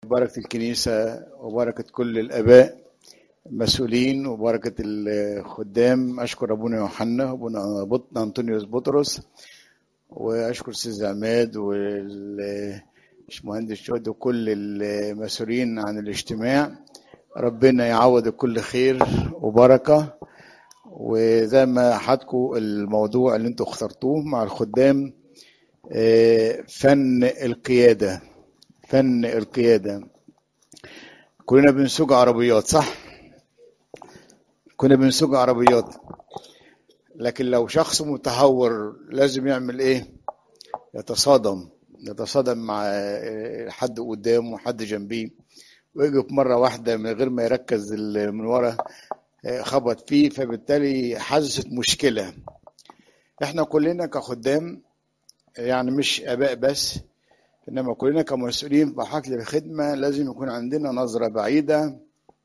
بركة الكنيسة وبركة كل الآباء المسؤولين وبركة الخدام أشكر أبونا يوحنا وأبونا بطنا أنطونيوس بطرس وأشكر أستاذ عماد والمهندس شهد وكل المسؤولين عن الاجتماع ربنا يعوض كل خير وبركة وزي ما حدكم الموضوع اللي انتوا اخترتوه مع الخدام فن القيادة فن القيادة كلنا بنسوق عربيات صح كنا بنسوق عربيات لكن لو شخص متهور لازم يعمل ايه يتصادم يتصادم مع حد قدامه وحد جنبيه ويجي في مرة واحدة من غير ما يركز من ورا خبط فيه فبالتالي حدثت مشكلة احنا كلنا كخدام يعني مش اباء بس انما كلنا كمسؤولين في حقل الخدمه لازم يكون عندنا نظره بعيده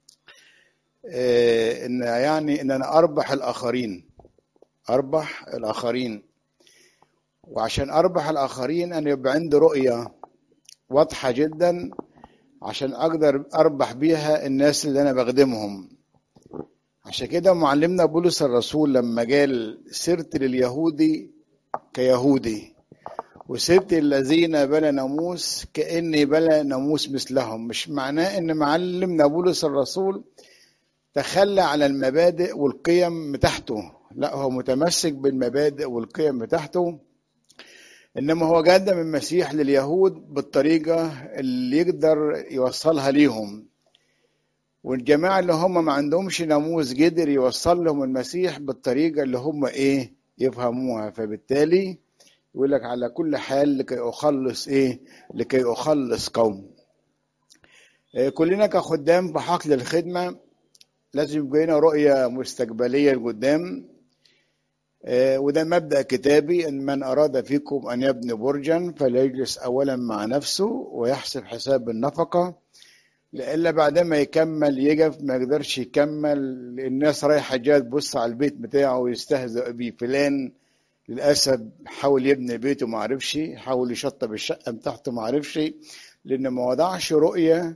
اه ان يعني ان انا اربح الاخرين اربح الاخرين وعشان اربح الاخرين انا يبقى عندي رؤيه واضحه جدا عشان اقدر اربح بيها الناس اللي انا بخدمهم عشان كده معلمنا بولس الرسول لما قال سرت لليهودي كيهودي وسبت الذين بلا ناموس كاني بلا ناموس مثلهم مش معناه ان معلمنا بولس الرسول تخلى على المبادئ والقيم بتاعته لا هو متمسك بالمبادئ والقيم بتاعته انما هو قدم المسيح لليهود بالطريقه اللي يقدر يوصلها ليهم والجماعه اللي هم ما عندهمش ناموس قدر يوصل لهم المسيح بالطريقه اللي هم ايه يفهموها فبالتالي يقول لك على كل حال لكي اخلص ايه لكي اخلص قوم إيه كلنا كخدام في حقل الخدمه لازم يبقى لنا رؤيه مستقبليه لقدام إيه وده مبدا كتابي ان من اراد فيكم ان يبني برجا فليجلس اولا مع نفسه ويحسب حساب النفقه لإلا بعد ما يكمل يقف ما يقدرش يكمل الناس رايحه جايه تبص على البيت بتاعه ويستهزئ بيه فلان للاسف حاول يبني بيته ما عرفش حاول يشطب الشقه بتاعته ما عرفش لان ما وضعش رؤيه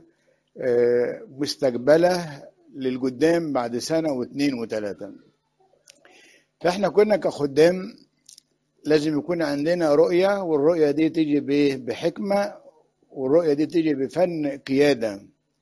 مستقبله للقدام بعد سنه واثنين وثلاثه فاحنا كنا كخدام لازم يكون عندنا رؤيه والرؤيه دي تيجي بحكمه والرؤيه دي تيجي بفن قياده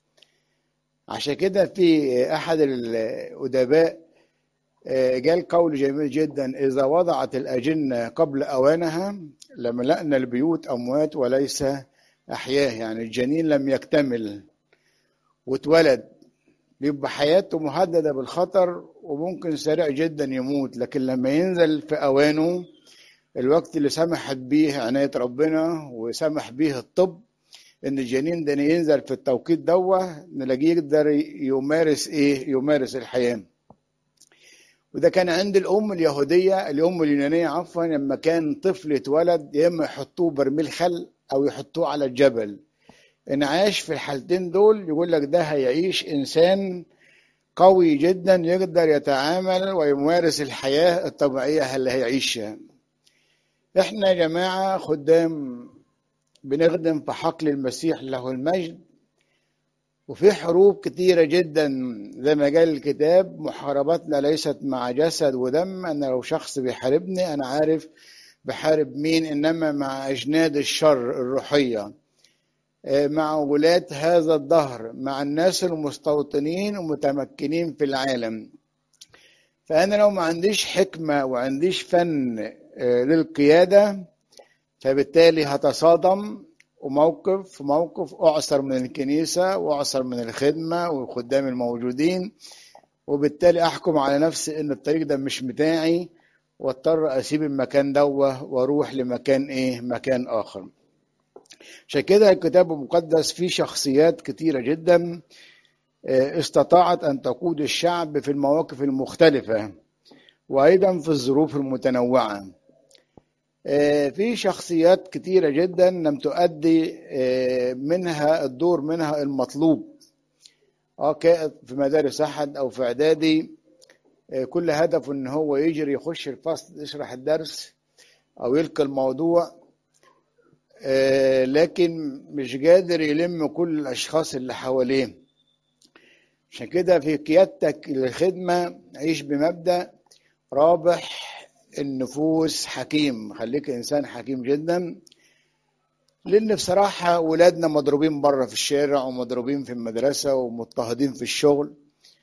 عشان كده في احد الادباء قال قول جميل جدا إذا وضعت الأجنة قبل أوانها لملأنا البيوت أموات وليس أحياه يعني الجنين لم يكتمل واتولد بيبقى حياته مهددة بالخطر وممكن سريع جدا يموت لكن لما ينزل في أوانه الوقت اللي سمحت بيه عناية ربنا وسمح بيه الطب ان الجنين ده ينزل في التوقيت دوه نلاقيه يقدر يمارس ايه يمارس الحياه وده كان عند الام اليهوديه الام اليونانيه عفوا لما كان طفل اتولد يا اما يحطوه برميل خل او يحطوه على الجبل ان عاش في الحالتين دول يقول لك ده هيعيش انسان قوي جدا يقدر يتعامل ويمارس الحياه الطبيعيه اللي هيعيشها احنا يا جماعه خدام بنخدم في حقل المسيح له المجد وفي حروب كتيرة جدا زي ما قال الكتاب محاربتنا ليست مع جسد ودم أنا لو شخص بيحاربني أنا عارف بحارب مين إنما مع أجناد الشر الروحية مع ولاة هذا الدهر مع الناس المستوطنين ومتمكنين في العالم فأنا لو ما عنديش حكمة وعنديش فن للقيادة فبالتالي هتصادم وموقف في موقف أعصر من الكنيسة وأعصر من الخدمة والخدام الموجودين وبالتالي أحكم على نفسي إن الطريق ده مش بتاعي واضطر أسيب المكان دوه وأروح لمكان إيه مكان آخر عشان كده الكتاب المقدس فيه شخصيات كتيرة جدا استطاعت أن تقود الشعب في المواقف المختلفة وأيضا في الظروف المتنوعة في شخصيات كتيرة جدا لم تؤدي منها الدور منها المطلوب اه في مدارس احد او في اعدادي كل هدفه ان هو يجري يخش الفصل يشرح الدرس او يلقي الموضوع آه، لكن مش قادر يلم كل الاشخاص اللي حواليه عشان كده في قيادتك للخدمه عيش بمبدا رابح النفوس حكيم خليك انسان حكيم جدا لان بصراحه ولادنا مضروبين بره في الشارع ومضروبين في المدرسه ومضطهدين في الشغل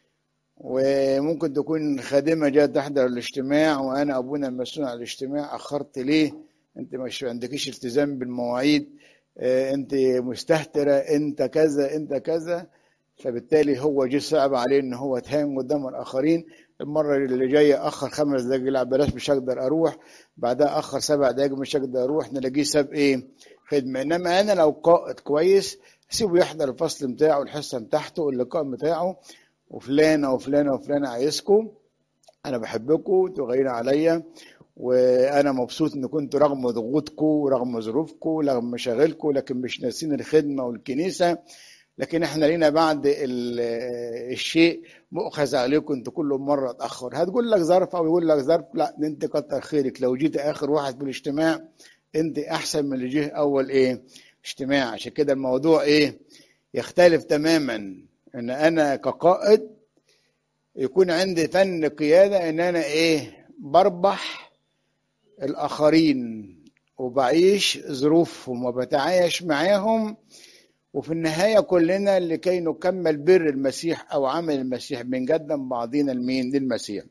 وممكن تكون خادمه جايه تحضر الاجتماع وانا ابونا المسؤول عن الاجتماع اخرت ليه انت مش عندكيش التزام بالمواعيد آه، انت مستهتره انت كذا انت كذا فبالتالي هو جه صعب عليه ان هو اتهان قدام الاخرين المره اللي جايه اخر خمس دقايق لا بلاش مش هقدر اروح بعدها اخر سبع دقايق مش هقدر اروح نلاقيه ساب ايه خدمه انما انا لو قائد كويس سيبه يحضر الفصل بتاعه الحصه بتاعته اللقاء بتاعه وفلانه وفلانه وفلانه عايزكم انا بحبكم تغيرين عليا وانا مبسوط ان كنتوا رغم ضغوطكم ورغم ظروفكم ورغم مشاغلكم لكن مش ناسين الخدمه والكنيسه لكن احنا لينا بعد ال- الشيء مؤخذ عليكم انتوا كل مره اتاخر هتقول لك ظرف او يقول لك ظرف لا ده انت كتر خيرك لو جيت اخر واحد في الاجتماع انت احسن من اللي جه اول ايه اجتماع عشان كده الموضوع ايه يختلف تماما ان انا كقائد يكون عندي فن قياده ان انا ايه بربح الاخرين وبعيش ظروفهم وبتعايش معاهم وفي النهاية كلنا لكي نكمل بر المسيح أو عمل المسيح بنقدم بعضينا لمين للمسيح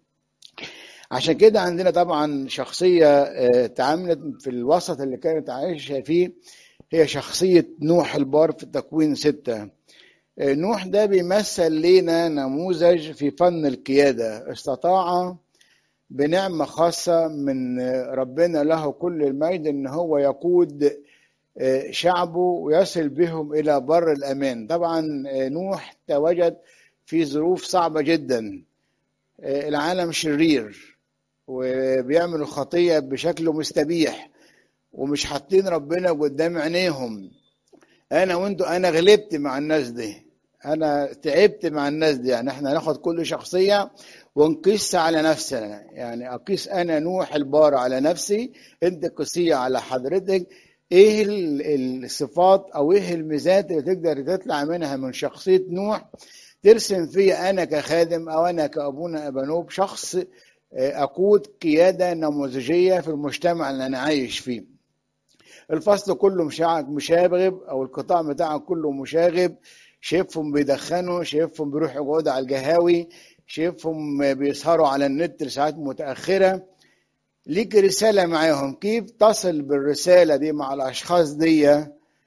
عشان كده عندنا طبعا شخصية آه، تعاملت في الوسط اللي كانت عايشة فيه هي شخصية نوح البار في تكوين ستة آه، نوح ده بيمثل لنا نموذج في فن القيادة استطاع بنعمة خاصة من آه، ربنا له كل المجد ان هو يقود آه، شعبه ويصل بهم إلى بر الأمان طبعا آه، نوح تواجد في ظروف صعبة جدا آه، العالم شرير وبيعملوا خطية بشكل مستبيح ومش حاطين ربنا قدام عينيهم أنا وأنتوا أنا غلبت مع الناس دي أنا تعبت مع الناس دي يعني إحنا ناخد كل شخصية ونقيس على نفسنا يعني أقيس أنا نوح البار على نفسي أنت قيسية على حضرتك ايه ال- الصفات او ايه الميزات اللي تقدر تطلع منها من شخصيه نوح ترسم فيا انا كخادم او انا كابونا ابانوب شخص آه، اقود قياده نموذجيه في المجتمع اللي انا عايش فيه الفصل كله مشاع- مشاغب او القطاع بتاعك كله مشاغب شايفهم بيدخنوا شايفهم بيروحوا يقعدوا على القهاوي شايفهم بيسهروا على النت لساعات متاخره ليك رسالة معاهم كيف تصل بالرسالة دي مع الأشخاص دي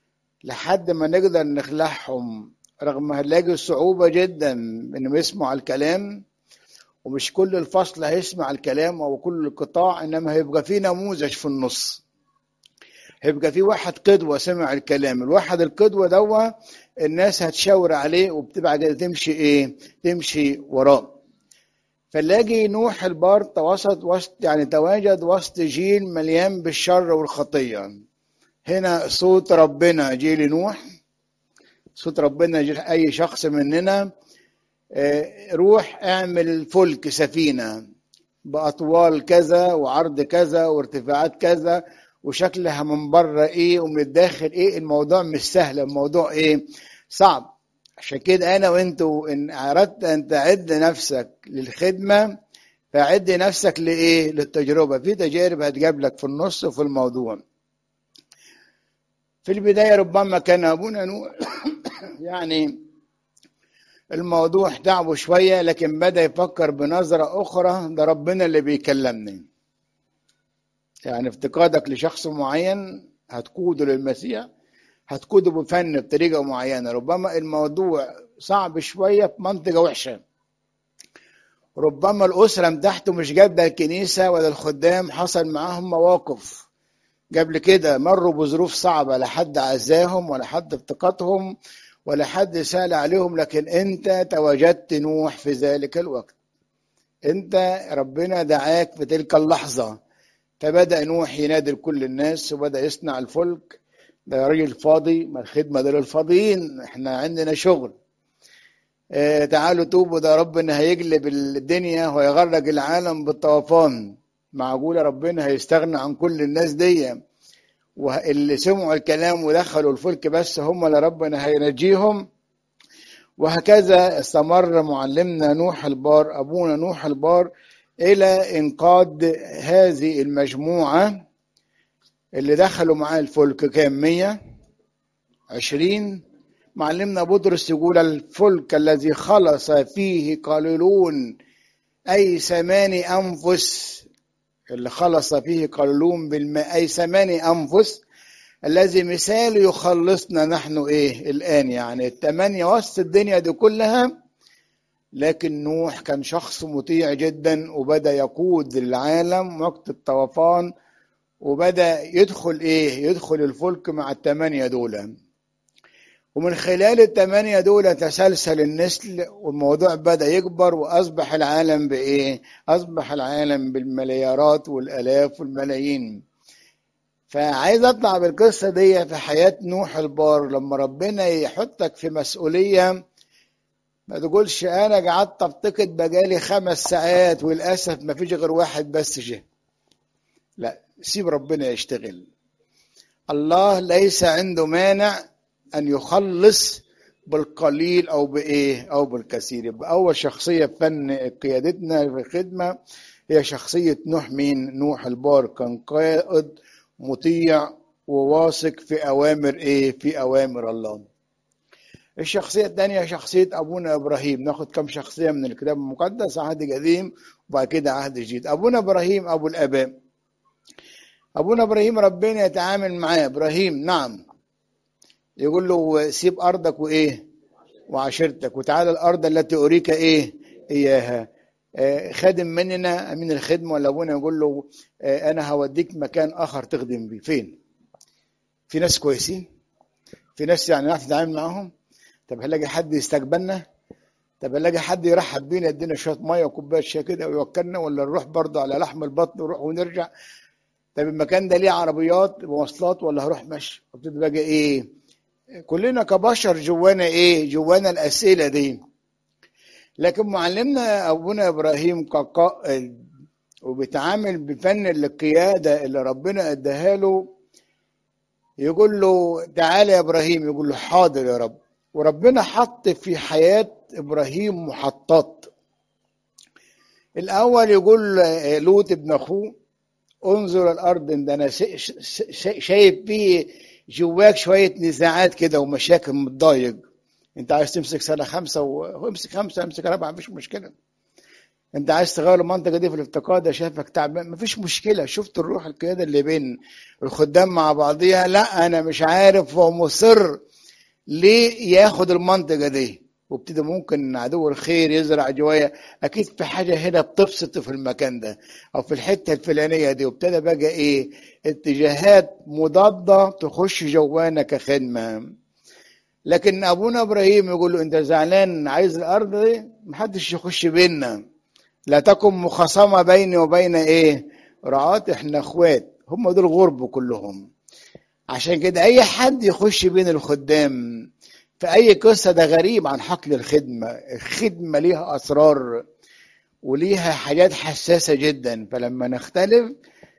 لحد ما نقدر نخلعهم رغم هنلاقي صعوبة جدا إنهم يسمعوا الكلام ومش كل الفصل هيسمع الكلام أو كل القطاع إنما هيبقى في نموذج في النص هيبقى في واحد قدوة سمع الكلام الواحد القدوة دوا الناس هتشاور عليه وبتبقى كده تمشي إيه تمشي وراه فنلاقي نوح البار توسط وسط يعني تواجد وسط جيل مليان بالشر والخطية هنا صوت ربنا جه لنوح صوت ربنا جه أي شخص مننا آه، روح اعمل فلك سفينة بأطوال كذا وعرض كذا وارتفاعات كذا وشكلها من بره ايه ومن الداخل ايه الموضوع مش سهل الموضوع ايه صعب عشان كده انا وانتوا ان اردت ان تعد نفسك للخدمه فعد نفسك لايه للتجربه في تجارب هتجاب في النص وفي الموضوع في البدايه ربما كان ابونا نوح يعني الموضوع تعبه شويه لكن بدا يفكر بنظره اخرى ده ربنا اللي بيكلمني يعني افتقادك لشخص معين هتقوده للمسيح هتقوده بفن بطريقه معينه ربما الموضوع صعب شويه في منطقه وحشه ربما الاسره بتاعته مش جابه الكنيسه ولا الخدام حصل معاهم مواقف قبل كده مروا بظروف صعبه لا حد عزاهم ولا حد افتقدهم ولا حد سال عليهم لكن انت تواجدت نوح في ذلك الوقت انت ربنا دعاك في تلك اللحظه فبدا نوح ينادي كل الناس وبدا يصنع الفلك ده راجل فاضي ما الخدمه ده للفاضيين احنا عندنا شغل اه تعالوا توبوا ده ربنا هيقلب الدنيا ويغرق العالم بالطوفان معقولة ربنا هيستغنى عن كل الناس دي واللي سمعوا الكلام ودخلوا الفلك بس هم اللي ربنا هينجيهم وهكذا استمر معلمنا نوح البار أبونا نوح البار إلى إنقاذ هذه المجموعة اللي دخلوا معاه الفلك كام مية عشرين معلمنا بطرس يقول الفلك الذي خلص فيه قليلون أي ثماني أنفس اللي خلص فيه قليلون بالماء أي ثماني أنفس الذي مثال يخلصنا نحن إيه الآن يعني الثمانية وسط الدنيا دي كلها لكن نوح كان شخص مطيع جدا وبدأ يقود العالم وقت الطوفان وبدأ يدخل إيه يدخل الفلك مع الثمانية دول ومن خلال الثمانية دول تسلسل النسل والموضوع بدأ يكبر وأصبح العالم بإيه؟ أصبح العالم بالمليارات والآلاف والملايين فعايز أطلع بالقصة دي في حياة نوح البار لما ربنا يحطك في مسؤولية ما تقولش أنا قعدت أفتقد بقالي خمس ساعات وللأسف ما فيش غير واحد بس جه لا سيب ربنا يشتغل الله ليس عنده مانع أن يخلص بالقليل أو بإيه أو بالكثير يبقى أول شخصية في فن قيادتنا في الخدمة هي شخصية نوح مين نوح البار كان قائد مطيع وواثق في أوامر إيه في أوامر الله الشخصية الثانية شخصية أبونا إبراهيم ناخد كم شخصية من الكتاب المقدس عهد قديم وبعد كده عهد جديد أبونا إبراهيم أبو الآباء أبونا إبراهيم ربنا يتعامل معاه إبراهيم نعم يقول له سيب أرضك وإيه وعشيرتك وتعالى الأرض التي أريك إيه إياها آه خادم مننا من الخدمة ولا أبونا يقول له آه أنا هوديك مكان آخر تخدم بيه فين في ناس كويسين في ناس يعني نعرف نتعامل معاهم طب هنلاقي حد يستقبلنا طب هنلاقي حد يرحب بينا يدينا شويه ميه وكوبايه شاي كده ويوكلنا ولا نروح برضه على لحم البطن ونروح ونرجع طب المكان ده ليه عربيات مواصلات ولا هروح مشي وابتدي بقى ايه كلنا كبشر جوانا ايه جوانا الاسئله دي لكن معلمنا ابونا ابراهيم كقائد وبيتعامل بفن القياده اللي ربنا اداها له يقول له تعالى يا ابراهيم يقول له حاضر يا رب وربنا حط في حياه ابراهيم محطات الاول يقول لوط ابن اخوه انظر الارض ان انا شايف فيه جواك شويه نزاعات كده ومشاكل متضايق انت عايز تمسك سنه خمسه وامسك خمسه امسك اربعه مفيش مشكله انت عايز تغير المنطقه دي في الافتقاد شايفك تعبان مفيش مشكله شفت الروح القياده اللي بين الخدام مع بعضيها لا انا مش عارف هو مصر ليه ياخد المنطقه دي وابتدي ممكن عدو الخير يزرع جوايا اكيد في حاجه هنا بتبسط في المكان ده او في الحته الفلانيه دي وابتدى بقى ايه اتجاهات مضاده تخش جوانا كخدمه لكن ابونا ابراهيم يقول له انت زعلان عايز الارض دي محدش يخش بينا لا تكن مخاصمه بيني وبين ايه رعاة احنا اخوات هم دول غرب كلهم عشان كده اي حد يخش بين الخدام في اي قصه ده غريب عن حقل الخدمه الخدمه ليها اسرار وليها حاجات حساسه جدا فلما نختلف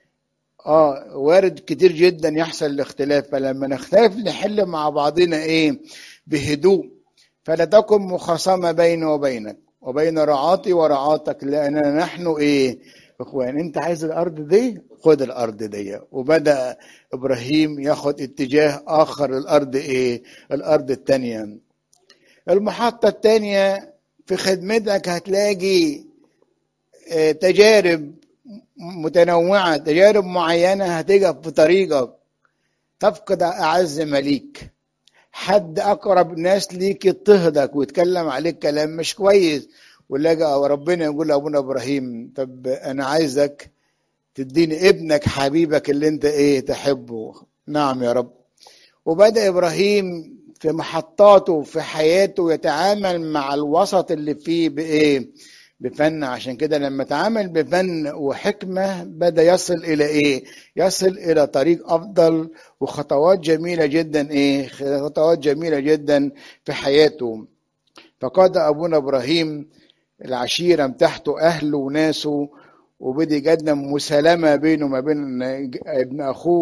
اه وارد كتير جدا يحصل الاختلاف فلما نختلف نحل مع بعضنا ايه بهدوء فلا تكن مخاصمه بيني وبينك وبين رعاتي ورعاتك لاننا نحن ايه اخوان انت عايز الارض دي خد الارض دي وبدا ابراهيم ياخد اتجاه اخر الارض ايه الارض التانية المحطة التانية في خدمتك هتلاقي اه تجارب متنوعة تجارب معينة هتقف في طريقك تفقد أعز مليك حد أقرب ناس ليك يضطهدك ويتكلم عليك كلام مش كويس ولقى ربنا يقول لأبونا إبراهيم طب أنا عايزك تديني ابنك حبيبك اللي انت ايه تحبه نعم يا رب وبدأ إبراهيم في محطاته في حياته يتعامل مع الوسط اللي فيه بإيه بفن عشان كده لما تعامل بفن وحكمة بدأ يصل إلى إيه يصل إلى طريق أفضل وخطوات جميلة جدا إيه خطوات جميلة جدا في حياته فقاد أبونا إبراهيم العشيرة بتاعته أهله وناسه وبدي يقدم مسالمة بينه وما بين ابن أخوه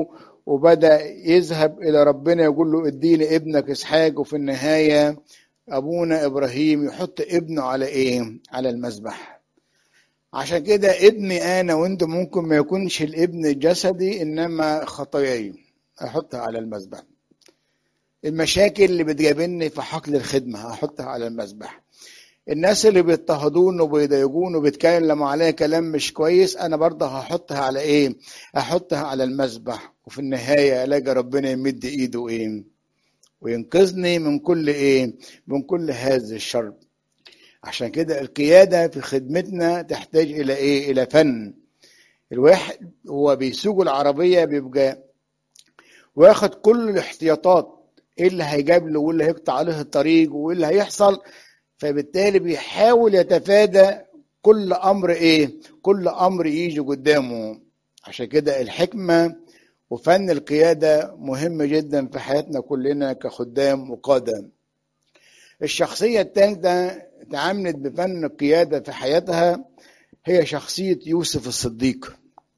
وبدأ يذهب إلى ربنا يقول له اديني ابنك إسحاق وفي النهاية أبونا إبراهيم يحط ابنه على إيه؟ على المذبح عشان كده ابني أنا وأنت ممكن ما يكونش الابن الجسدي إنما خطاياي أحطها على المذبح المشاكل اللي بتقابلني في حقل الخدمة هحطها على المذبح الناس اللي بيضطهدون وبيضايقون وبيتكلموا عليا كلام مش كويس انا برضه هحطها على ايه هحطها على المذبح وفي النهايه الاقي ربنا يمد ايده ايه وينقذني من كل ايه من كل هذا الشر عشان كده القياده في خدمتنا تحتاج الى ايه الى فن الواحد هو بيسوق العربيه بيبقى واخد كل الاحتياطات ايه اللي هيجابله وايه اللي هيقطع عليه الطريق وايه اللي هيحصل فبالتالي بيحاول يتفادى كل امر ايه كل امر يجي قدامه عشان كده الحكمه وفن القياده مهم جدا في حياتنا كلنا كخدام وقاده الشخصيه الثالثه تعاملت بفن القياده في حياتها هي شخصيه يوسف الصديق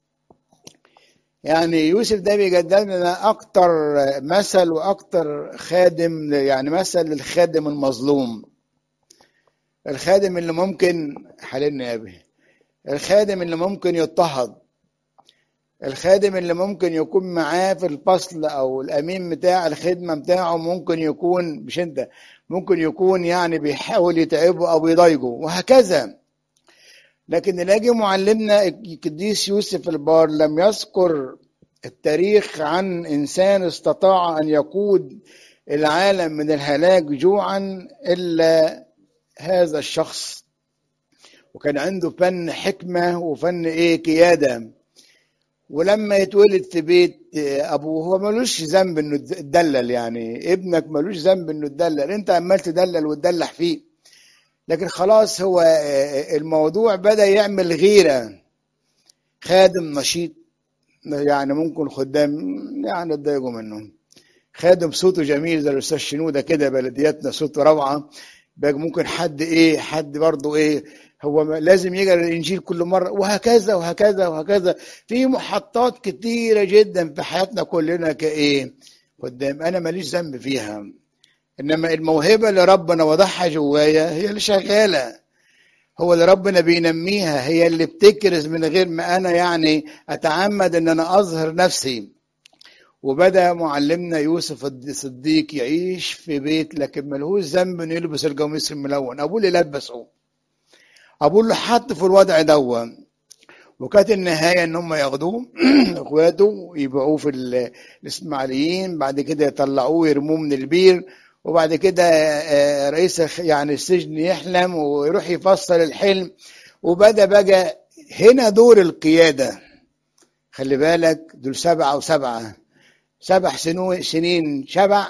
يعني يوسف ده بيقدم لنا اكتر مثل واكتر خادم يعني مثل للخادم المظلوم الخادم اللي ممكن حللنا يا ابي الخادم اللي ممكن يضطهد الخادم اللي ممكن يكون معاه في الفصل او الامين بتاع الخدمه بتاعه ممكن يكون مش انت ممكن يكون يعني بيحاول يتعبه او يضايقه وهكذا لكن نلاقي معلمنا القديس يوسف البار لم يذكر التاريخ عن انسان استطاع ان يقود العالم من الهلاك جوعا الا هذا الشخص وكان عنده فن حكمة وفن ايه قيادة ولما يتولد في بيت ابوه هو ملوش ذنب انه اتدلل يعني ابنك ملوش ذنب انه اتدلل انت عمال تدلل وتدلح فيه لكن خلاص هو الموضوع بدا يعمل غيره خادم نشيط يعني ممكن خدام يعني اتضايقوا منه خادم صوته جميل زي الاستاذ شنوده كده بلدياتنا صوته روعه بقى ممكن حد ايه حد برضه ايه هو لازم يقرا الانجيل كل مره وهكذا وهكذا وهكذا في محطات كتيره جدا في حياتنا كلنا كايه قدام انا ماليش ذنب فيها انما الموهبه اللي ربنا وضعها جوايا هي اللي شغاله هو اللي ربنا بينميها هي اللي بتكرز من غير ما انا يعني اتعمد ان انا اظهر نفسي وبدا معلمنا يوسف الصديق يعيش في بيت لكن ملهوش ذنب انه يلبس القميص الملون ابوه اللي لبسه ابوه اللي حط في الوضع دوا وكانت النهايه ان هم ياخدوه اخواته ويبيعوه في الاسماعيليين بعد كده يطلعوه ويرموه من البير وبعد كده رئيس يعني السجن يحلم ويروح يفسر الحلم وبدا بقى هنا دور القياده خلي بالك دول سبعه وسبعه سبع سنين شبع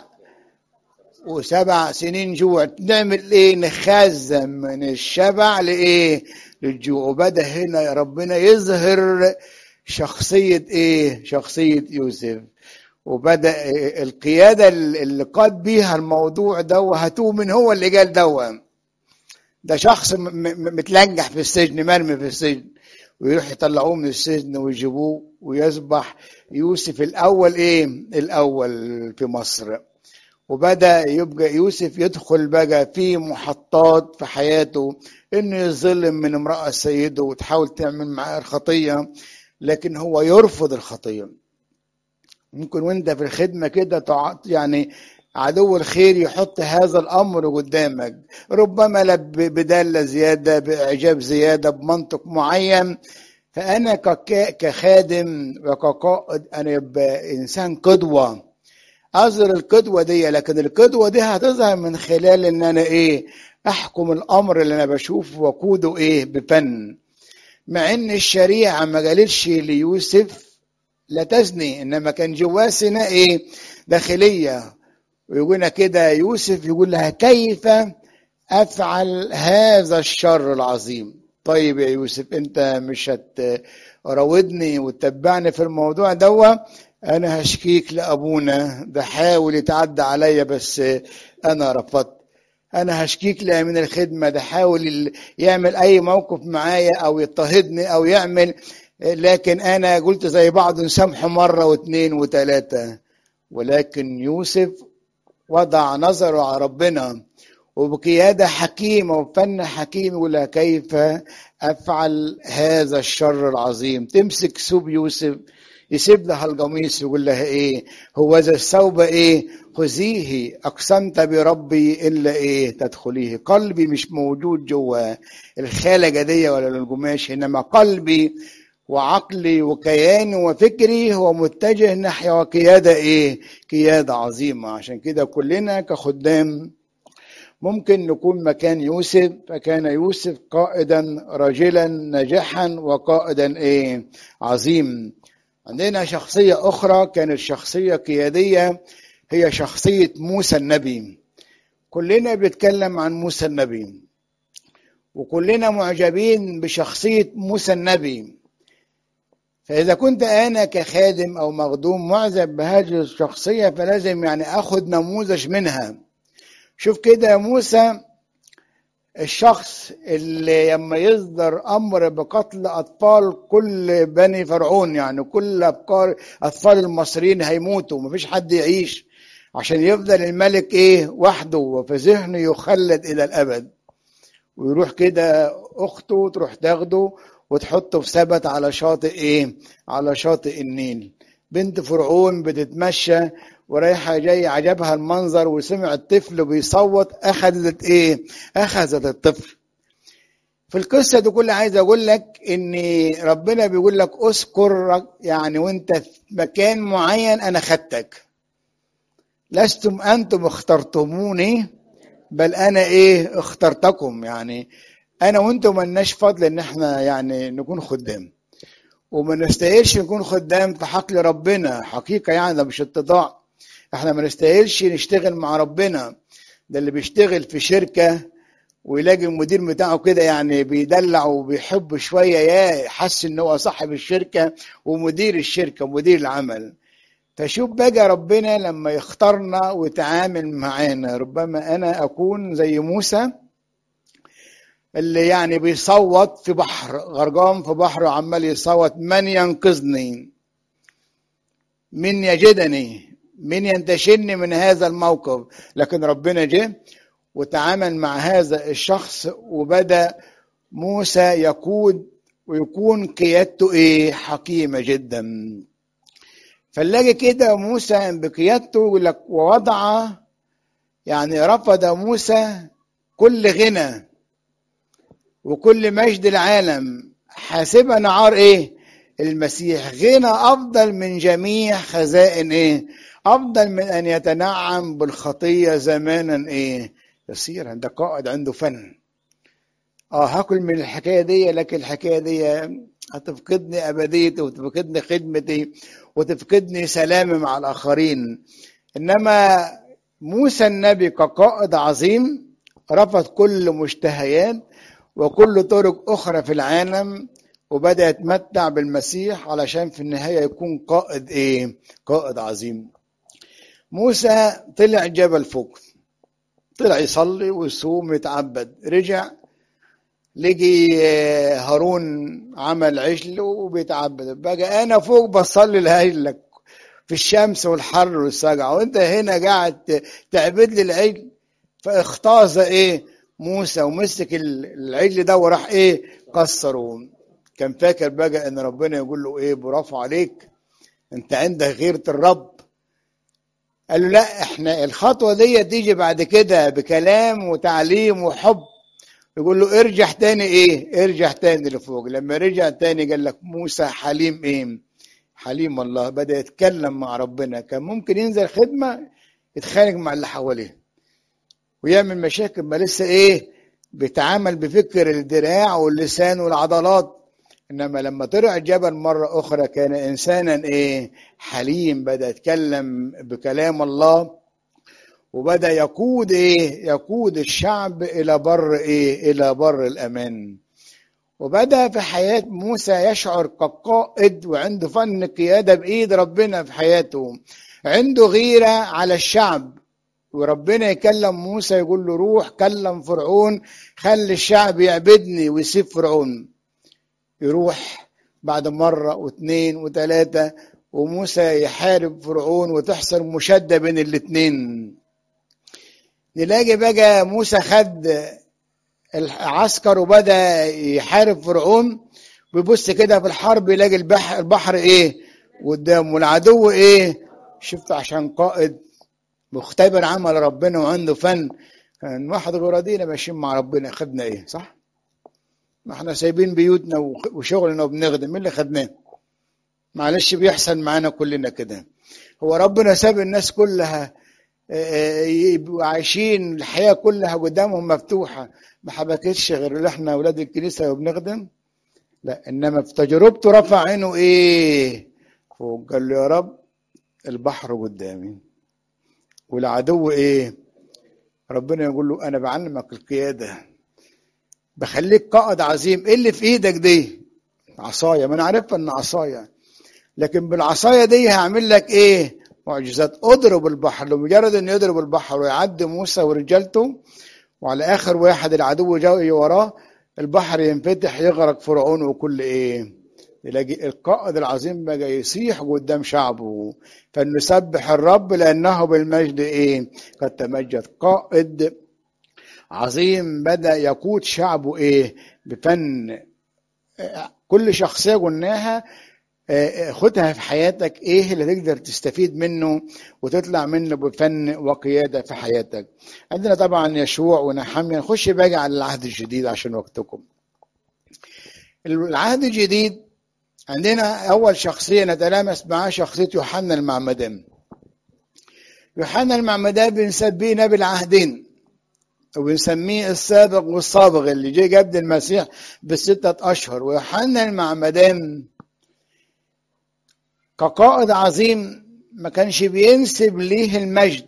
وسبع سنين جوع نعمل ايه نخزن من الشبع لايه للجوع وبدا هنا يا ربنا يظهر شخصية ايه شخصية يوسف وبدا القيادة اللي قاد بيها الموضوع ده وهاتوه من هو اللي قال ده ده شخص متلنجح في السجن مرمي في السجن ويروح يطلعوه من السجن ويجيبوه ويصبح يوسف الاول ايه الاول في مصر وبدا يبقى يوسف يدخل بقى في محطات في حياته انه يظلم من امراه سيده وتحاول تعمل معاه الخطيه لكن هو يرفض الخطيه ممكن وانت في الخدمه كده يعني عدو الخير يحط هذا الامر قدامك ربما بداله زياده باعجاب زياده بمنطق معين فانا كخادم وكقائد انا يبقى انسان قدوه اظهر القدوه دي لكن القدوه دي هتظهر من خلال ان انا ايه احكم الامر اللي انا بشوفه واقوده ايه بفن مع ان الشريعه ما قالتش ليوسف لا تزني انما كان جواه سنة ايه داخليه ويقولنا كده يوسف يقول لها كيف افعل هذا الشر العظيم طيب يا يوسف انت مش هتراودني وتتبعني في الموضوع دوا انا هشكيك لابونا ده حاول يتعدى عليا بس انا رفضت انا هشكيك لها من الخدمه ده حاول يعمل اي موقف معايا او يضطهدني او يعمل لكن انا قلت زي بعض نسامحه مره واثنين وثلاثه ولكن يوسف وضع نظره على ربنا وبقيادة حكيمة وفن حكيم يقول كيف أفعل هذا الشر العظيم تمسك ثوب يوسف يسيب لها القميص يقول لها ايه هو ذا الثوب ايه خذيه اقسمت بربي الا ايه تدخليه قلبي مش موجود جوا الخالجه دي ولا القماش انما قلبي وعقلي وكياني وفكري هو متجه ناحيه وقياده ايه قياده عظيمه عشان كده كلنا كخدام ممكن نكون مكان يوسف فكان يوسف قائدا رجلا ناجحا وقائدا ايه عظيم عندنا شخصية أخرى كانت شخصية قيادية هي شخصية موسى النبي كلنا بنتكلم عن موسى النبي وكلنا معجبين بشخصية موسى النبي فإذا كنت أنا كخادم أو مخدوم معجب بهذه الشخصية فلازم يعني أخذ نموذج منها شوف كده موسى الشخص اللي لما يصدر امر بقتل اطفال كل بني فرعون يعني كل افكار اطفال المصريين هيموتوا مفيش حد يعيش عشان يفضل الملك ايه وحده وفي ذهنه يخلد الى الابد ويروح كده اخته تروح تاخده وتحطه في سبت على شاطئ ايه على شاطئ النيل بنت فرعون بتتمشى ورايحه جاي عجبها المنظر وسمع الطفل بيصوت اخذت ايه اخذت الطفل في القصه دي كلها عايز اقول لك ان ربنا بيقول لك اذكر يعني وانت في مكان معين انا خدتك لستم انتم اخترتموني بل انا ايه اخترتكم يعني انا وانتم ملناش فضل ان احنا يعني نكون خدام وما نستاهلش نكون خدام في حقل ربنا حقيقه يعني ده مش اتضاع احنا ما نستاهلش نشتغل مع ربنا ده اللي بيشتغل في شركة ويلاقي المدير بتاعه كده يعني بيدلع وبيحب شوية يا حس ان هو صاحب الشركة ومدير الشركة ومدير العمل فشوف بقى ربنا لما يختارنا ويتعامل معانا ربما انا اكون زي موسى اللي يعني بيصوت في بحر غرقان في بحر وعمال يصوت من ينقذني من يجدني من ينتشلني من هذا الموقف لكن ربنا جه وتعامل مع هذا الشخص وبدا موسى يقود ويكون قيادته ايه حكيمه جدا فنلاقي كده موسى بقيادته يقول لك ووضع يعني رفض موسى كل غنى وكل مجد العالم حاسبها نعار ايه المسيح غنى افضل من جميع خزائن ايه افضل من ان يتنعم بالخطيه زمانا ايه يصير ده قائد عنده فن اه هاكل من الحكايه دي لكن الحكايه دي هتفقدني ابديتي وتفقدني خدمتي وتفقدني سلامي مع الاخرين انما موسى النبي كقائد عظيم رفض كل مشتهيات وكل طرق اخرى في العالم وبدا يتمتع بالمسيح علشان في النهايه يكون قائد ايه قائد عظيم موسى طلع جبل فوق طلع يصلي ويصوم ويتعبد رجع لقي هارون عمل عجل وبيتعبد بقى انا فوق بصلي لهجلك في الشمس والحر والسجع وانت هنا قاعد تعبد لي العجل فاختاز ايه موسى ومسك العجل ده وراح ايه كسره كان فاكر بقى ان ربنا يقول له ايه برافو عليك انت عندك غيرة الرب قال له لا احنا الخطوة دي تيجي بعد كده بكلام وتعليم وحب يقول له ارجع تاني ايه ارجع تاني لفوق لما رجع تاني قال لك موسى حليم ايه حليم الله بدأ يتكلم مع ربنا كان ممكن ينزل خدمة يتخانق مع اللي حواليه ويعمل مشاكل ما لسه ايه بيتعامل بفكر الدراع واللسان والعضلات انما لما طلع الجبل مره اخرى كان انسانا ايه حليم بدا يتكلم بكلام الله وبدا يقود ايه يقود الشعب الى بر ايه الى بر الامان وبدا في حياه موسى يشعر كقائد وعنده فن قياده بايد ربنا في حياته عنده غيره على الشعب وربنا يكلم موسى يقول له روح كلم فرعون خلي الشعب يعبدني ويسيب فرعون يروح بعد مرة واثنين وثلاثة وموسى يحارب فرعون وتحصل مشادة بين الاتنين نلاقي بقى موسى خد العسكر وبدأ يحارب فرعون ويبص كده في الحرب يلاقي البحر, البحر ايه قدامه والعدو ايه شفت عشان قائد مختبر عمل ربنا وعنده فن كان واحد غرادينا ماشيين مع ربنا خدنا ايه صح ما احنا سايبين بيوتنا وشغلنا وبنخدم مين اللي خدناه معلش بيحصل معانا كلنا كده هو ربنا ساب الناس كلها يبقوا عايشين الحياة كلها قدامهم مفتوحة ما حبكتش غير اللي احنا أولاد الكنيسة وبنخدم لا إنما في تجربته رفع عينه إيه فوق قال له يا رب البحر قدامي والعدو إيه ربنا يقول له أنا بعلمك القيادة بخليك قائد عظيم إيه اللي في إيدك دي عصاية ما أنا عارف إن عصاية لكن بالعصاية دي هعمل لك إيه معجزات اضرب البحر لمجرد انه يضرب البحر ويعدي موسى ورجالته وعلى اخر واحد العدو جاي وراه البحر ينفتح يغرق فرعون وكل ايه يلاقي القائد العظيم بقى يصيح قدام شعبه فنسبح الرب لانه بالمجد ايه قد تمجد قائد عظيم بدا يقود شعبه ايه بفن كل شخصيه قلناها خدها في حياتك ايه اللي تقدر تستفيد منه وتطلع منه بفن وقياده في حياتك عندنا طبعا يشوع ونحميا نخش بقى على العهد الجديد عشان وقتكم العهد الجديد عندنا اول شخصيه نتلامس معاه شخصيه يوحنا المعمدان يوحنا المعمدان بنسميه نبي العهدين وبنسميه السابق والصابغ اللي جه قبل المسيح بستة أشهر ويوحنا المعمدان كقائد عظيم ما كانش بينسب ليه المجد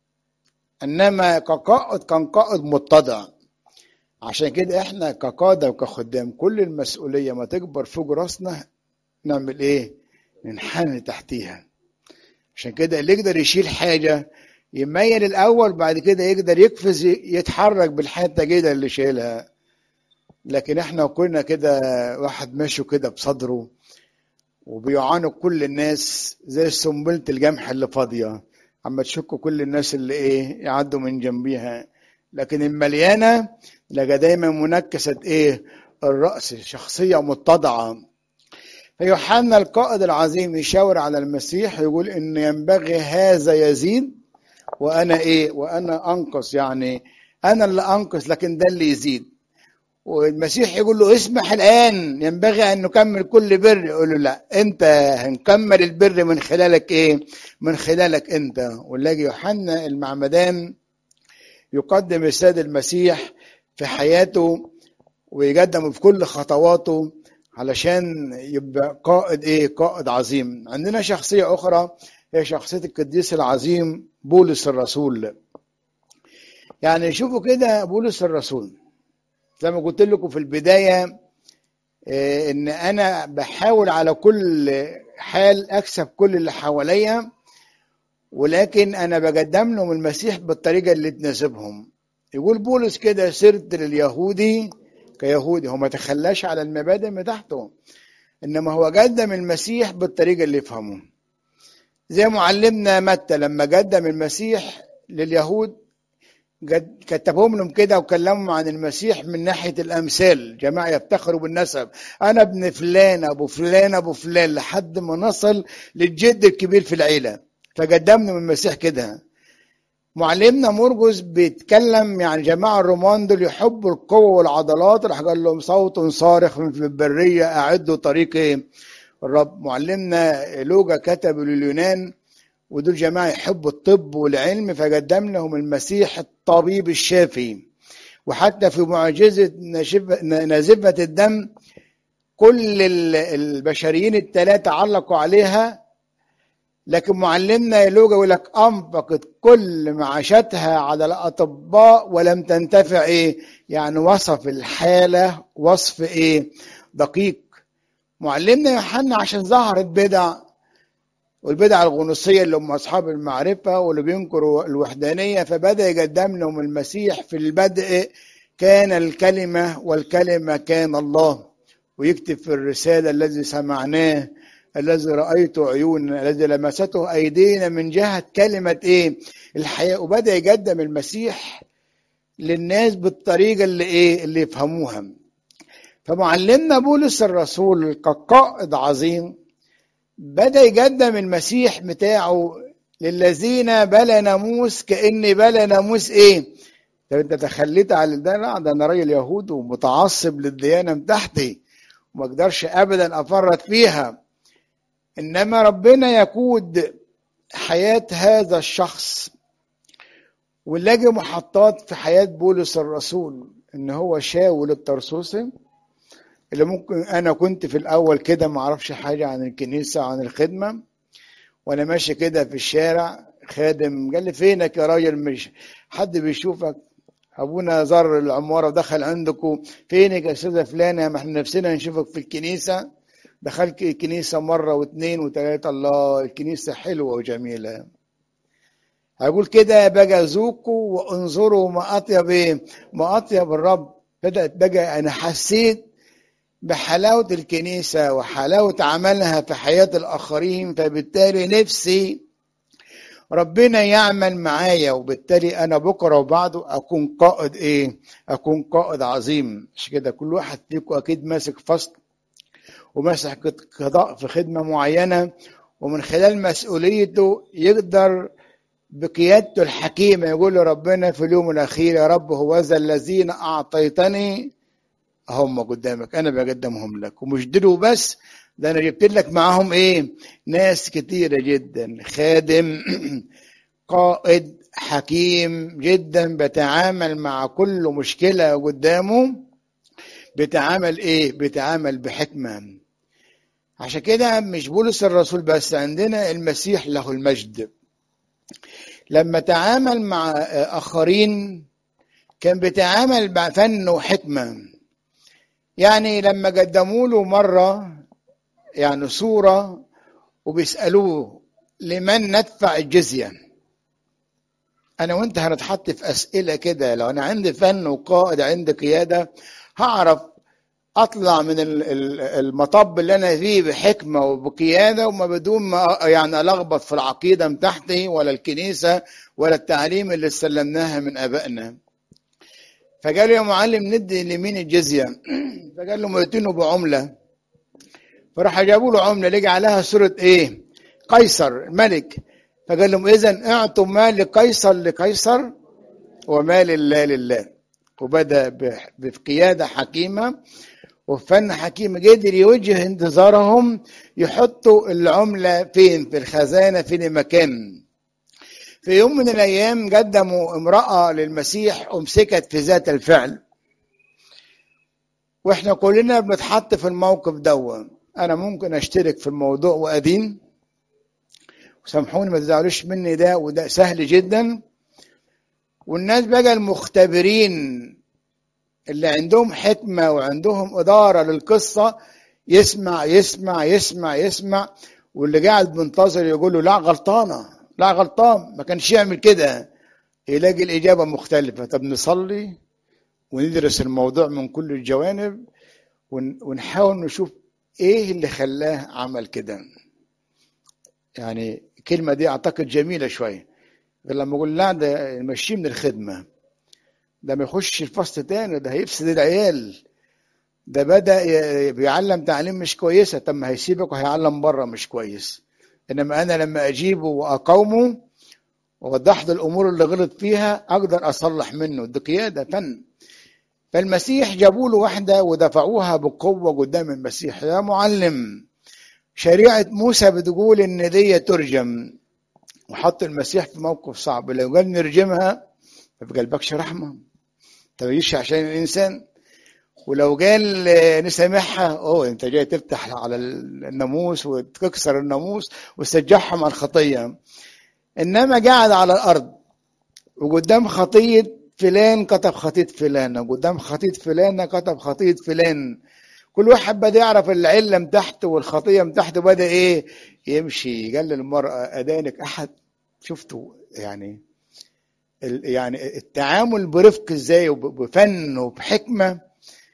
انما كقائد كان قائد متضع عشان كده احنا كقاده وكخدام كل المسؤوليه ما تكبر فوق راسنا نعمل ايه ننحني تحتيها عشان كده اللي يقدر يشيل حاجه يميل الاول بعد كده يقدر يقفز يتحرك بالحته كده اللي شايلها لكن احنا كنا كده واحد ماشي كده بصدره وبيعانوا كل الناس زي سنبلة الجمح اللي فاضية عم تشكوا كل الناس اللي ايه يعدوا من جنبيها لكن المليانة لقى دايما منكسة ايه الرأس شخصية متضعة فيوحنا القائد العظيم يشاور على المسيح يقول ان ينبغي هذا يزيد وانا ايه وانا انقص يعني انا اللي انقص لكن ده اللي يزيد والمسيح يقول له اسمح الان ينبغي ان نكمل كل بر يقول له لا انت هنكمل البر من خلالك ايه من خلالك انت ونلاقي يوحنا المعمدان يقدم السيد المسيح في حياته ويقدمه في كل خطواته علشان يبقى قائد ايه قائد عظيم عندنا شخصيه اخرى هي شخصيه القديس العظيم بولس الرسول يعني شوفوا كده بولس الرسول زي ما قلت لكم في البداية ان انا بحاول على كل حال اكسب كل اللي حواليا ولكن انا بقدم لهم المسيح بالطريقة اللي تناسبهم يقول بولس كده سرت لليهودي كيهودي هو ما تخلاش على المبادئ بتاعته انما هو قدم المسيح بالطريقة اللي يفهمه زي معلمنا متى لما قدم المسيح لليهود كتبهم لهم كده وكلمهم عن المسيح من ناحيه الامثال جماعه يفتخروا بالنسب انا ابن فلان ابو فلان ابو فلان لحد ما نصل للجد الكبير في العيله فقدمنا من المسيح كده معلمنا مرجس بيتكلم يعني جماعة الرومان دول يحبوا القوة والعضلات راح قال لهم صوت صارخ في البرية أعدوا طريق الرب معلمنا لوجا كتب لليونان ودول جماعة يحبوا الطب والعلم فقدم لهم المسيح الطبيب الشافي وحتى في معجزة نازفة الدم كل البشريين الثلاثة علقوا عليها لكن معلمنا يلوجا يقول لك أنفقت كل معاشاتها على الأطباء ولم تنتفع إيه يعني وصف الحالة وصف إيه دقيق معلمنا يوحنا عشان ظهرت بدع والبدع الغنوصية اللي هم أصحاب المعرفة واللي بينكروا الوحدانية فبدأ يقدم لهم المسيح في البدء كان الكلمة والكلمة كان الله ويكتب في الرسالة الذي سمعناه الذي رأيته عيوننا الذي لمسته أيدينا من جهة كلمة إيه الحياة وبدأ يقدم المسيح للناس بالطريقة اللي إيه اللي يفهموها فمعلمنا بولس الرسول كقائد عظيم بدأ يقدم المسيح بتاعه للذين بلا ناموس كأن بلا ناموس إيه طب أنت تخليت على ده لا ده أنا راجل يهود ومتعصب للديانة بتاعتي وما أقدرش أبدا أفرط فيها انما ربنا يقود حياه هذا الشخص ونلاقي محطات في حياه بولس الرسول ان هو شاول الترسوسي اللي ممكن انا كنت في الاول كده ما اعرفش حاجه عن الكنيسه عن الخدمه وانا ماشي كده في الشارع خادم قال لي فينك يا راجل مش حد بيشوفك ابونا زار العماره ودخل عندكم فينك يا استاذه فلانه ما احنا نفسنا نشوفك في الكنيسه دخلت الكنيسة مرة واثنين وثلاثة الله الكنيسة حلوة وجميلة هقول كده بقى ذوقوا وانظروا ما أطيب إيه ما أطيب الرب بدأت بقى أنا حسيت بحلاوة الكنيسة وحلاوة عملها في حياة الآخرين فبالتالي نفسي ربنا يعمل معايا وبالتالي أنا بكرة وبعده أكون قائد إيه أكون قائد عظيم مش كده كل واحد فيكم أكيد ماسك فصل وماسك قضاء في خدمة معينة ومن خلال مسؤوليته يقدر بقيادته الحكيمة يقول لربنا في اليوم الأخير يا رب هو ذا الذين أعطيتني هم قدامك أنا بقدمهم لك ومش دول بس ده أنا جبت لك معاهم إيه ناس كتيرة جدا خادم قائد حكيم جدا بتعامل مع كل مشكلة قدامه بتعامل ايه بتعامل بحكمة عشان كده مش بولس الرسول بس عندنا المسيح له المجد لما تعامل مع اخرين كان بيتعامل بفن وحكمة يعني لما قدموا له مرة يعني صورة وبيسألوه لمن ندفع الجزية أنا وأنت هنتحط في أسئلة كده لو أنا عندي فن وقائد عندي قيادة هعرف اطلع من المطب اللي انا فيه بحكمه وبقياده وما بدون ما يعني الخبط في العقيده بتاعتي ولا الكنيسه ولا التعليم اللي استلمناها من ابائنا فقال له يا معلم ندي لمين الجزيه فقال له ميتينه بعمله فراح جابوا له عمله لقى عليها صوره ايه قيصر الملك فقال لهم اذا اعطوا مال لقيصر لقيصر ومال الله لله وبدا بقياده حكيمه وفن حكيم قدر يوجه انتظارهم يحطوا العملة فين في الخزانة في المكان في يوم من الأيام قدموا امرأة للمسيح ومسكت في ذات الفعل واحنا كلنا بنتحط في الموقف دوا انا ممكن اشترك في الموضوع وادين وسامحوني ما تزعلوش مني ده وده سهل جدا والناس بقى المختبرين اللي عندهم حكمة وعندهم إدارة للقصة يسمع يسمع يسمع يسمع واللي قاعد منتظر يقول له لا غلطانة لا غلطان ما كانش يعمل كده يلاقي الإجابة مختلفة طب نصلي وندرس الموضوع من كل الجوانب ونحاول نشوف إيه اللي خلاه عمل كده يعني الكلمة دي أعتقد جميلة شوية غير لما أقول لا ده مشيه من الخدمة ده ما يخش الفصل تاني ده هيفسد العيال ده بدأ بيعلم تعليم مش كويسة طب ما هيسيبك وهيعلم بره مش كويس إنما أنا لما أجيبه وأقاومه ووضح له الأمور اللي غلط فيها أقدر أصلح منه دي قيادة فن فالمسيح جابوا له واحدة ودفعوها بقوة قدام المسيح يا معلم شريعة موسى بتقول إن دي ترجم وحط المسيح في موقف صعب لو قال نرجمها ما في قلبكش رحمة تبيش عشان الإنسان ولو قال نسامحها اوه انت جاي تفتح على الناموس وتكسر الناموس وتسجحهم على الخطيه انما قاعد على الارض وقدام خطيه فلان كتب خطيه فلان وقدام خطيه فلان كتب خطيه فلان كل واحد بدا يعرف العله من تحت والخطيه من تحت بدا ايه يمشي قال للمراه ادانك احد شفتوا يعني يعني التعامل برفق ازاي وبفن وبحكمه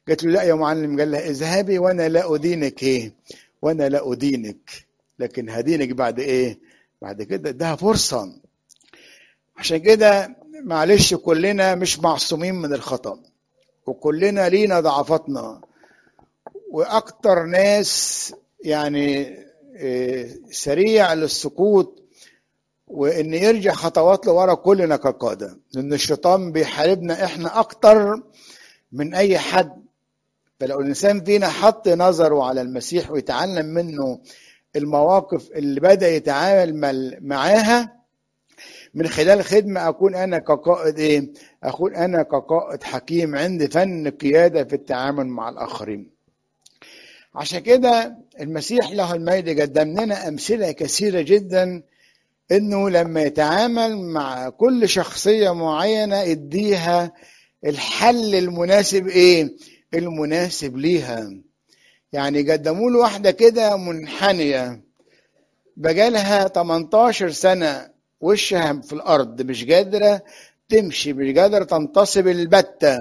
قالت له لا يا معلم قال لها اذهبي وانا لا ادينك ايه وانا لا ادينك لكن هدينك بعد ايه بعد كده ادها فرصه عشان كده معلش كلنا مش معصومين من الخطأ وكلنا لينا ضعفاتنا واكتر ناس يعني سريع للسقوط وان يرجع خطوات لورا كلنا كقاده لان الشيطان بيحاربنا احنا اكتر من اي حد فلو الانسان فينا حط نظره على المسيح ويتعلم منه المواقف اللي بدا يتعامل معاها من خلال خدمة أكون أنا كقائد إيه؟ أكون أنا كقائد حكيم عندي فن قيادة في التعامل مع الآخرين. عشان كده المسيح له المجد قدم لنا أمثلة كثيرة جدا إنه لما يتعامل مع كل شخصية معينة يديها الحل المناسب إيه؟ المناسب ليها. يعني قدموا له واحدة كده منحنية بقالها 18 سنة وشها في الارض مش قادره تمشي مش قادره تنتصب البته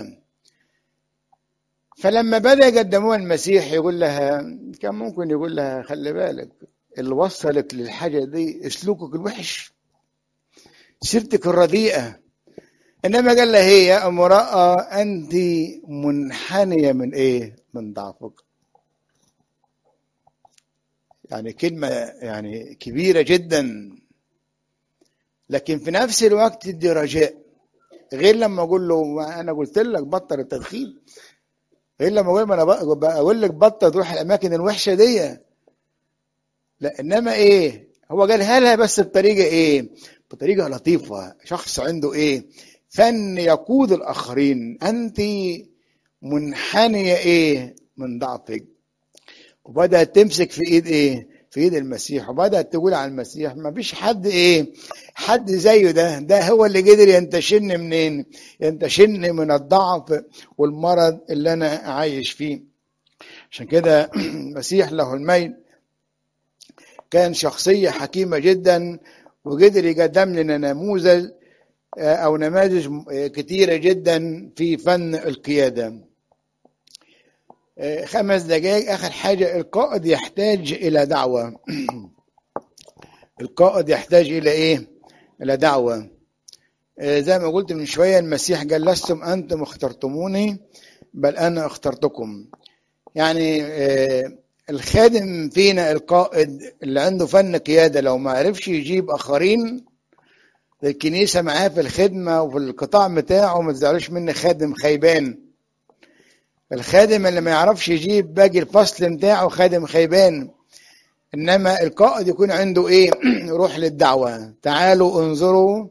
فلما بدا يقدموها المسيح يقول لها كان ممكن يقول لها خلي بالك اللي وصلك للحاجه دي اسلوكك الوحش سيرتك الرديئه انما قال لها هي يا امراه انت منحنيه من ايه من ضعفك يعني كلمه يعني كبيره جدا لكن في نفس الوقت تدي رجاء غير لما اقول له انا قلت لك بطل التدخين غير لما اقول انا بقول لك بطل تروح الاماكن الوحشه دي لا انما ايه هو قالها لها بس بطريقه ايه بطريقه لطيفه شخص عنده ايه فن يقود الاخرين انت منحنيه ايه من ضعفك وبدات تمسك في ايد ايه في ايد المسيح وبدات تقول على المسيح ما فيش حد ايه حد زيه ده ده هو اللي قدر ينتشلني منين ينتشلني من الضعف والمرض اللي انا عايش فيه عشان كده المسيح له الميل كان شخصية حكيمة جدا وقدر يقدم لنا نموذج أو نماذج كتيرة جدا في فن القيادة خمس دقائق آخر حاجة القائد يحتاج إلى دعوة القائد يحتاج إلى إيه؟ إلى دعوة زي ما قلت من شوية المسيح قال لستم أنتم اخترتموني بل أنا اخترتكم يعني الخادم فينا القائد اللي عنده فن قيادة لو ما عرفش يجيب آخرين الكنيسة معاه في الخدمة وفي القطاع بتاعه ما تزعلوش مني خادم خيبان الخادم اللي ما يعرفش يجيب باقي الفصل بتاعه خادم خيبان انما القائد يكون عنده ايه روح للدعوه تعالوا انظروا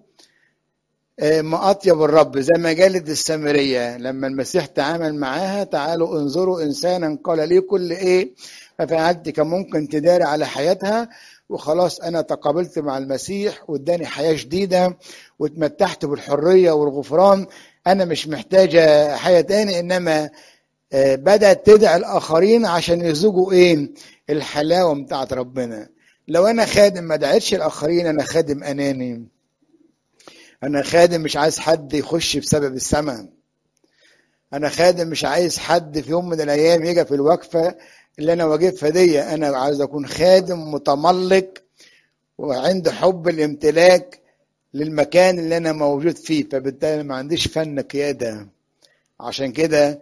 ما اطيب الرب زي ما قالت السامريه لما المسيح تعامل معاها تعالوا انظروا انسانا قال لي كل ايه ففعلت كان ممكن تداري على حياتها وخلاص انا تقابلت مع المسيح واداني حياه جديده واتمتعت بالحريه والغفران انا مش محتاجه حياه تاني انما بدات تدعي الاخرين عشان يذوقوا ايه الحلاوه بتاعت ربنا لو انا خادم ما دعيتش الاخرين انا خادم اناني انا خادم مش عايز حد يخش بسبب السماء انا خادم مش عايز حد في يوم من الايام يجي في الوقفه اللي انا واقفها دي انا عايز اكون خادم متملق وعنده حب الامتلاك للمكان اللي انا موجود فيه فبالتالي ما عنديش فن قياده عشان كده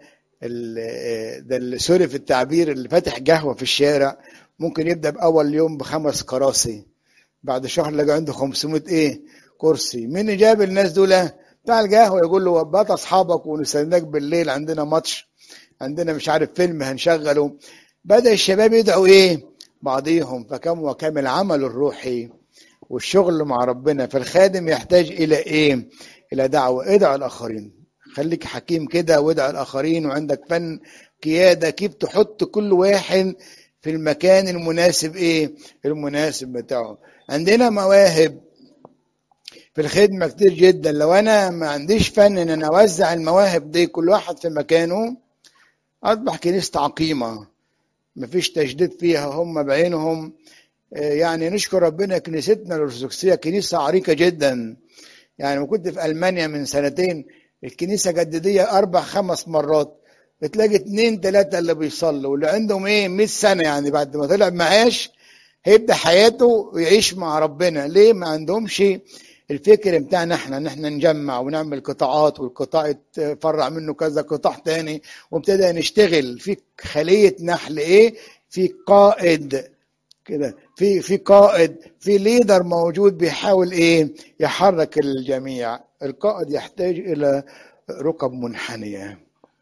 ده سوري في التعبير اللي فاتح قهوه في الشارع ممكن يبدا باول يوم بخمس كراسي بعد شهر لقى عنده 500 ايه كرسي مين جاب الناس دول بتاع القهوه يقول له وبات اصحابك ونستناك بالليل عندنا ماتش عندنا مش عارف فيلم هنشغله بدا الشباب يدعوا ايه بعضيهم فكم وكم العمل الروحي والشغل مع ربنا فالخادم يحتاج الى ايه الى دعوه ادعوا الاخرين خليك حكيم كده وادعى الاخرين وعندك فن قياده كيف تحط كل واحد في المكان المناسب ايه المناسب بتاعه عندنا مواهب في الخدمة كتير جدا لو أنا ما عنديش فن إن أنا أوزع المواهب دي كل واحد في مكانه أصبح كنيسة عقيمة مفيش تجديد فيها هم بعينهم يعني نشكر ربنا كنيستنا الأرثوذكسية كنيسة عريقة جدا يعني كنت في ألمانيا من سنتين الكنيسة جددية أربع خمس مرات تلاقي اتنين تلاتة اللي بيصلوا واللي عندهم ايه 100 سنة يعني بعد ما طلع معاش هيبدأ حياته ويعيش مع ربنا ليه ما عندهمش الفكر بتاعنا احنا ان احنا نجمع ونعمل قطاعات والقطاع يتفرع منه كذا قطاع تاني وابتدى نشتغل في خلية نحل ايه في قائد كده في في قائد في ليدر موجود بيحاول ايه يحرك الجميع القائد يحتاج الى ركب منحنيه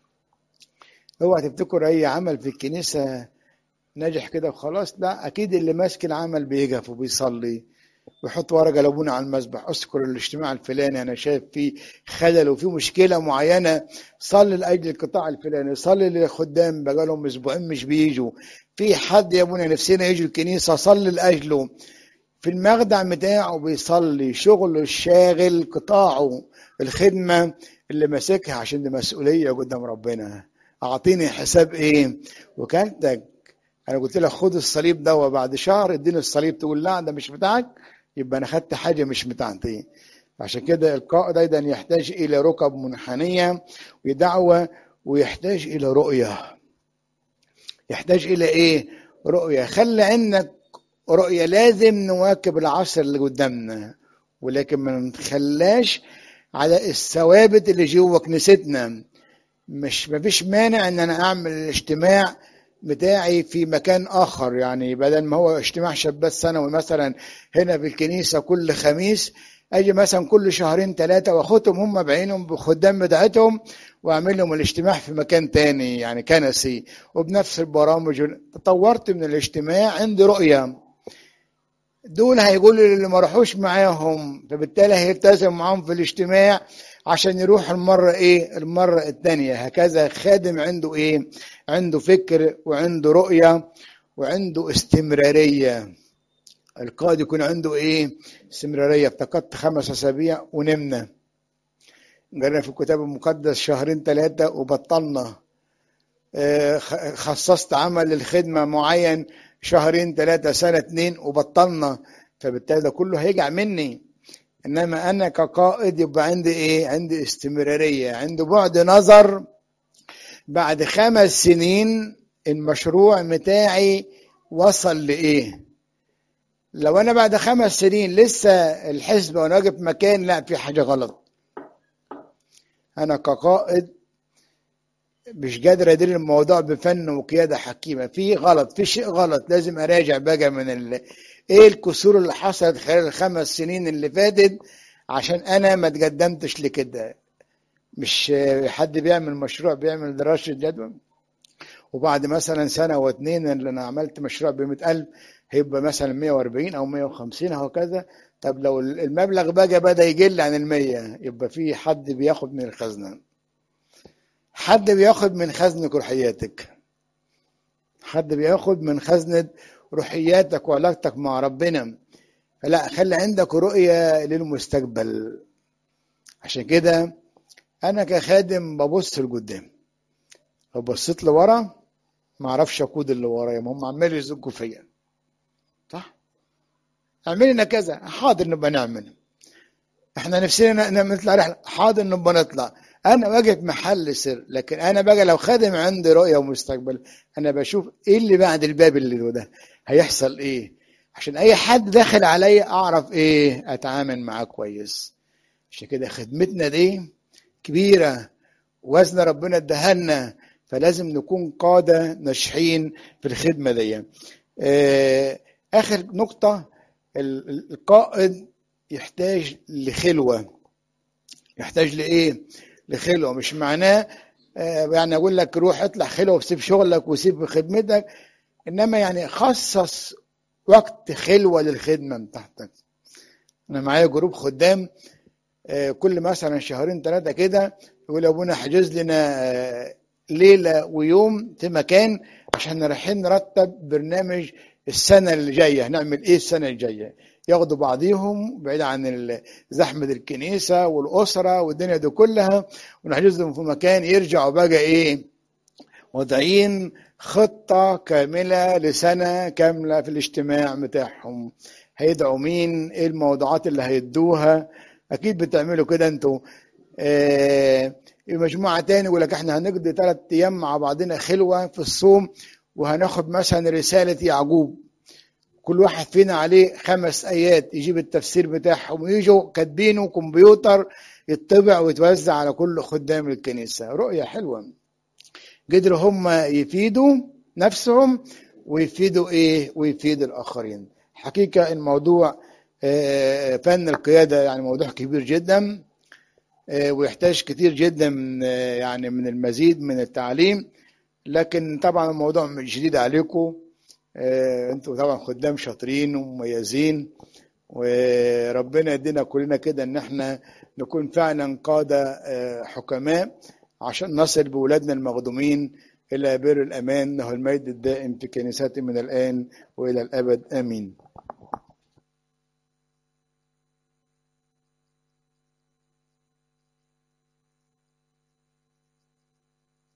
اوعى تفتكر اي عمل في الكنيسه ناجح كده وخلاص لا اكيد اللي ماسك العمل بيقف وبيصلي ويحط ورقه لابونا على المسبح اذكر الاجتماع الفلاني انا شايف فيه خلل وفي مشكله معينه صلي لاجل القطاع الفلاني صلي للخدام بقالهم اسبوعين مش بيجوا في حد يا ابونا نفسنا يجوا الكنيسه صلي لاجله في المخدع بتاعه بيصلي شغله الشاغل قطاعه الخدمه اللي ماسكها عشان دي مسؤوليه قدام ربنا اعطيني حساب ايه وكالتك انا قلت لك خد الصليب ده وبعد شهر اديني الصليب تقول لا ده مش بتاعك يبقى انا خدت حاجه مش بتاعتي عشان كده القائد ايضا يحتاج الى ركب منحنيه ودعوه ويحتاج الى رؤيه يحتاج الى ايه رؤيه خلي عندك رؤيه لازم نواكب العصر اللي قدامنا ولكن ما نخلاش على الثوابت اللي جوه كنيستنا مش مفيش مانع ان انا اعمل الاجتماع بتاعي في مكان اخر يعني بدل ما هو اجتماع شابات سنوي مثلا هنا في الكنيسه كل خميس اجي مثلا كل شهرين ثلاثه واخدهم هم بعينهم بخدام بتاعتهم واعمل لهم الاجتماع في مكان تاني يعني كنسي وبنفس البرامج تطورت من الاجتماع عندي رؤيه دول هيقولوا اللي ما راحوش معاهم فبالتالي هيلتزم معاهم في الاجتماع عشان يروح المرة ايه المرة الثانية هكذا خادم عنده ايه عنده فكر وعنده رؤية وعنده استمرارية القائد يكون عنده ايه استمرارية افتقدت خمس اسابيع ونمنا قرينا في الكتاب المقدس شهرين ثلاثة وبطلنا خصصت عمل للخدمة معين شهرين ثلاثة سنة اتنين وبطلنا فبالتالي ده كله هيجع مني انما انا كقائد يبقى عندي ايه عندي استمراريه عندي بعد نظر بعد خمس سنين المشروع بتاعي وصل لايه لو انا بعد خمس سنين لسه الحسبه وانا واقف مكان لا في حاجه غلط انا كقائد مش قادر ادير الموضوع بفن وقياده حكيمه في غلط في شيء غلط لازم اراجع بقى من ال... ايه الكسور اللي حصلت خلال الخمس سنين اللي فاتت عشان انا ما تقدمتش لكده مش حد بيعمل مشروع بيعمل دراسة جدوى وبعد مثلا سنة واتنين اللي انا عملت مشروع ب ألف هيبقى مثلا 140 او 150 هكذا طب لو المبلغ بقى بدا يقل عن المية يبقى في حد بياخد من الخزنة حد بياخد من خزنة روحياتك حد بياخد من خزنة روحياتك وعلاقتك مع ربنا لا خلي عندك رؤية للمستقبل عشان كده أنا كخادم ببص لقدام لو بصيت لورا ما اعرفش اقود اللي ورايا ما هم عمالوا يزقوا فيا صح اعمل لنا كذا حاضر نبقى نعمل احنا نفسنا نطلع رحله حاضر نبقى نطلع انا واقف محل سر لكن انا بقى لو خادم عندي رؤيه ومستقبل انا بشوف ايه اللي بعد الباب اللي ده هيحصل ايه عشان اي حد داخل عليا اعرف ايه اتعامل معاه كويس عشان كده خدمتنا دي كبيره وزن ربنا ادهلنا فلازم نكون قاده ناجحين في الخدمه دي اخر نقطه القائد يحتاج لخلوه يحتاج لايه لخلوه مش معناه يعني اقول لك روح اطلع خلوه وسيب شغلك وسيب خدمتك انما يعني خصص وقت خلوه للخدمه بتاعتك انا معايا جروب خدام كل مثلا شهرين ثلاثه كده يقول ابونا حجز لنا ليله ويوم في مكان عشان رايحين نرتب برنامج السنه اللي جايه هنعمل ايه السنه الجايه ياخدوا بعضيهم بعيد عن زحمه الكنيسه والاسره والدنيا دي كلها ونحجز لهم في مكان يرجعوا بقى ايه واضعين خطة كاملة لسنة كاملة في الاجتماع بتاعهم هيدعوا مين ايه الموضوعات اللي هيدوها اكيد بتعملوا كده انتوا اه مجموعة تاني يقول لك احنا هنقضي ثلاث ايام مع بعضنا خلوة في الصوم وهناخد مثلا رسالة يعقوب كل واحد فينا عليه خمس ايات يجيب التفسير بتاعهم ويجوا كاتبينه كمبيوتر يطبع ويتوزع على كل خدام الكنيسة رؤية حلوة قدروا هم يفيدوا نفسهم ويفيدوا ايه ويفيدوا الاخرين حقيقة الموضوع آه، فن القيادة يعني موضوع كبير جدا آه، ويحتاج كتير جدا من آه، يعني من المزيد من التعليم لكن طبعا الموضوع مش جديد عليكم انتوا طبعا خدام شاطرين ومميزين وربنا يدينا كلنا كده ان احنا نكون فعلا قادة حكماء عشان نصل بولادنا المخدومين إلى بر الأمان له المجد الدائم في كنيسات من الآن وإلى الأبد آمين